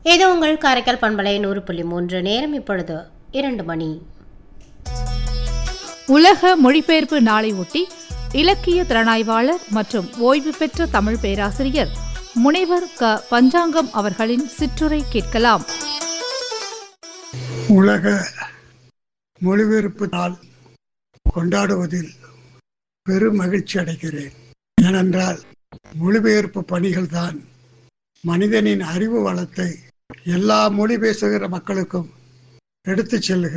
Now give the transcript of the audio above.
இது உங்கள் காரைக்கால் பண்பலை நூறு புள்ளி மூன்று நேரம் இப்பொழுது இரண்டு மணி உலக மொழிபெயர்ப்பு நாளை ஒட்டி இலக்கிய திறனாய்வாளர் மற்றும் ஓய்வு பெற்ற தமிழ் பேராசிரியர் முனைவர் க பஞ்சாங்கம் அவர்களின் சிற்றுரை கேட்கலாம் உலக மொழிபெயர்ப்பு நாள் கொண்டாடுவதில் பெரும் மகிழ்ச்சி அடைகிறேன் ஏனென்றால் மொழிபெயர்ப்பு பணிகள் தான் மனிதனின் அறிவு வளத்தை எல்லா மொழி பேசுகிற மக்களுக்கும் எடுத்துச் செல்லுகிறது